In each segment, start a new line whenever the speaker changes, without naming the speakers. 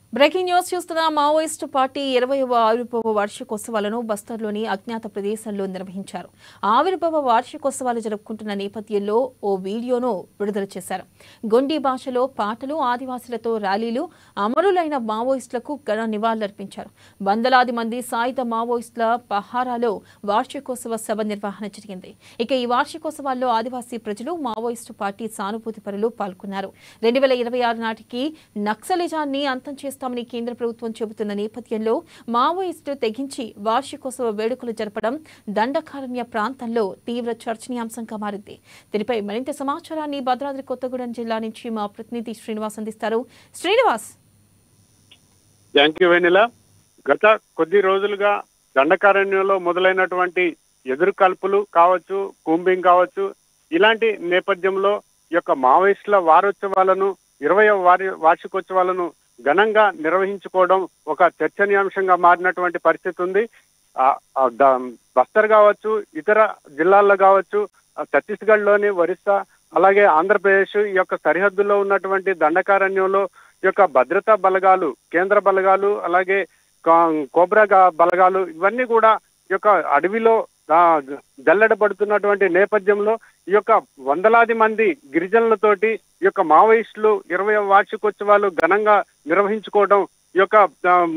breaking news చూస్తున్న Maoist party ఇరవైవ ఆవిర్భావ వార్షికోత్సవాలను బస్తర్లోని అజ్ఞాత ప్రదేశంలో నిర్వహించారు ఆవిర్భావ వార్షికోత్సవాలు జరుపుకుంటున్న నేపథ్యంలో ఓ వీడియోను విడుదల చేశారు గొండి భాషలో పాటలు ఆదివాసులతో ర్యాలీలు అమరులైన మావోయిస్టులకు ఘన నివాళులర్పించారు వందలాది మంది సాయుధ మావోయిస్టుల పహారాలో వార్షికోత్సవ సభ నిర్వహణ జరిగింది ఇక ఈ వార్షికోత్సవాల్లో ఆదివాసీ ప్రజలు మావోయిస్టు పార్టీ సానుభూతి పరులు పాల్గొన్నారు రెండు వేల ఇరవై ఆరు నాటికి నక్సలిజాన్ని అంతం చేస్తామని కేంద్ర ప్రభుత్వం చెబుతున్న నేపథ్యంలో మావోయిస్టులు తెగించి వార్షికోత్సవ వేడుకలు జరపడం దండకారణ్య ప్రాంతంలో తీవ్ర చర్చనీయాంశంగా మారింది దీనిపై మరింత సమాచారాన్ని భద్రాద్రి కొత్తగూడెం జిల్లా నుంచి మా ప్రతినిధి శ్రీనివాస్ అందిస్తారు శ్రీనివాస్
థ్యాంక్ యూ వెనిల గత కొద్ది రోజులుగా దండకారణ్యంలో మొదలైనటువంటి ఎదురు కల్పులు కావచ్చు కూంబింగ్ కావచ్చు ఇలాంటి నేపథ్యంలో ఈ యొక్క మావోయిస్టుల వారోత్సవాలను ఇరవై వారి వార్షికోత్సవాలను ఘనంగా నిర్వహించుకోవడం ఒక చర్చనీయాంశంగా మారినటువంటి పరిస్థితి ఉంది ఆ, ఆ, ద- బస్తర్ కావచ్చు ఇతర జిల్లాల్లో కావచ్చు ఆ, ఛత్తీస్గఢ్ లోని ఒరిస్సా అలాగే ఆంధ్రప్రదేశ్ ఈ యొక్క సరిహద్దులో ఉన్నటువంటి దండకారణ్యంలో ఈ యొక్క భద్రతా బలగాలు కేంద్ర బలగాలు అలాగే కా- కోబ్రా గా- బలగాలు ఇవన్నీ కూడా ఈ యొక్క అడవిలో ఆ, జల్లెడబడుతున్నటువంటి నేపథ్యంలో ఈ యొక్క వందలాది మంది గిరిజనులతోటి ఈ యొక్క మావోయిస్టులు ఇరవై వార్షికోత్సవాలు ఘనంగా నిర్వహించుకోవడం ఈ యొక్క ఆమ్,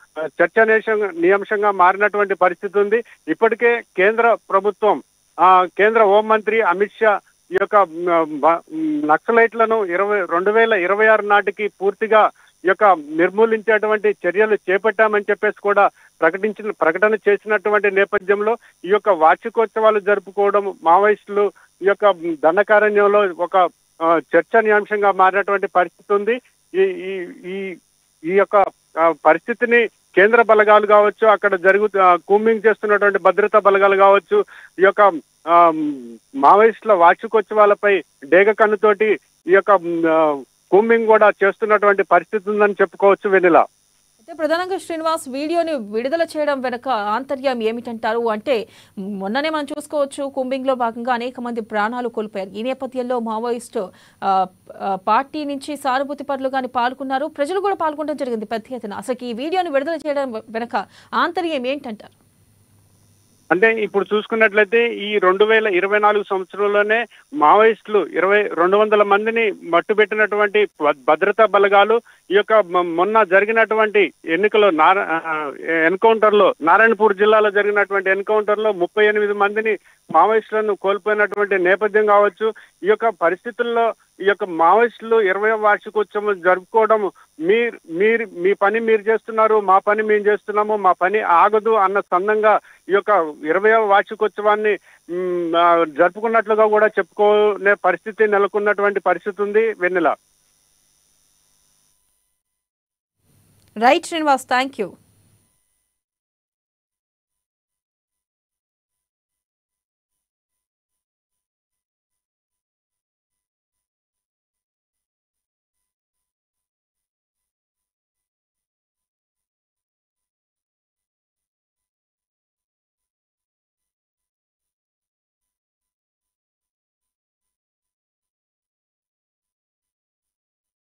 చర్చనీయాంశంగా మారినటువంటి పరిస్థితి ఉంది ఇప్పటికే కేంద్ర ప్రభుత్వం ఆ కేంద్ర హోంమంత్రి అమిత్ షా ఈ యొక్క మ్, బ- మ్, నక్సలైట్లను ఇరవై రెండు వేల ఇరవై ఆరు నాటికి పూర్తిగా ఈ యొక్క నిర్మూలించేటువంటి చర్యలు చేపట్టామని చెప్పేసి కూడా ప్రకటించిన ప్రకటన చేసినటువంటి నేపథ్యంలో ఈ యొక్క వార్షికోత్సవాలు జరుపుకోవడం మావోయిస్టులు ఈ యొక్క దండకారణ్యంలో ఒక ఆ, చర్చనీయాంశంగా మారినటువంటి పరిస్థితి ఉంది ఈ ఈ ఈ ఈ యొక్క ఆ, పరిస్థితిని కేంద్ర బలగాలు కావచ్చు అక్కడ జరుగు ఆ, కూంబింగ్ చేస్తున్నటువంటి భద్రతా బలగాలు కావచ్చు ఈ యొక్క ఆ, మావోయిస్టుల వార్షికోత్సవాలపై డేగ కన్నుతోటి ఈ యొక్క ఆ, కూంబింగ్ కూడా చేస్తున్నటువంటి పరిస్థితి ఉందని చెప్పుకోవచ్చు వెనిలా
అయితే ప్రధానంగా శ్రీనివాస్ వీడియోని విడుదల చేయడం వెనక ఆంతర్యం ఏమిటంటారు అంటే మొన్ననే మనం చూసుకోవచ్చు కుంబింగ్ లో భాగంగా అనేక మంది ప్రాణాలు కోల్పోయారు ఈ నేపథ్యంలో మావోయిస్టు ఆ, ఆ, పార్టీ నుంచి సానుభూతి పరులు కానీ పాల్గొన్నారు ప్రజలు కూడా పాల్గొనడం జరిగింది పెద్ద ఎత్తున అసలు ఈ వీడియోని విడుదల చేయడం వెనక ఆంతర్యం ఏంటంటారు
అంటే ఇప్పుడు చూసుకున్నట్లయితే ఈ రెండు వేల ఇరవై నాలుగు సంవత్సరంలోనే మావోయిస్టులు ఇరవై రెండు వందల మందిని మట్టుబెట్టినటువంటి భ- భద్రతా బలగాలు ఈ యొక్క మ- మొన్న జరిగినటువంటి ఎన్నికలో నార ఎన్కౌంటర్ లో నారాయణపూర్ జిల్లాలో జరిగినటువంటి ఎన్కౌంటర్ లో ముప్పై ఎనిమిది మందిని మావోయిస్టులను కోల్పోయినటువంటి నేపథ్యం కావచ్చు ఈ యొక్క పరిస్థితుల్లో ఈ యొక్క మావోయిస్టులు ఇరవై వార్షికోత్సవం జరుపుకోవడం మీరు మీరు మీ పని మీరు చేస్తున్నారు మా పని మేము చేస్తున్నాము మా పని ఆగదు అన్న సందంగా ఈ యొక్క ఇరవై వార్షికోత్సవాన్ని మ్, ఆ, జరుపుకున్నట్లుగా కూడా చెప్పుకునే పరిస్థితి నెలకొన్నటువంటి పరిస్థితి ఉంది Vennela
right Srinivas thank you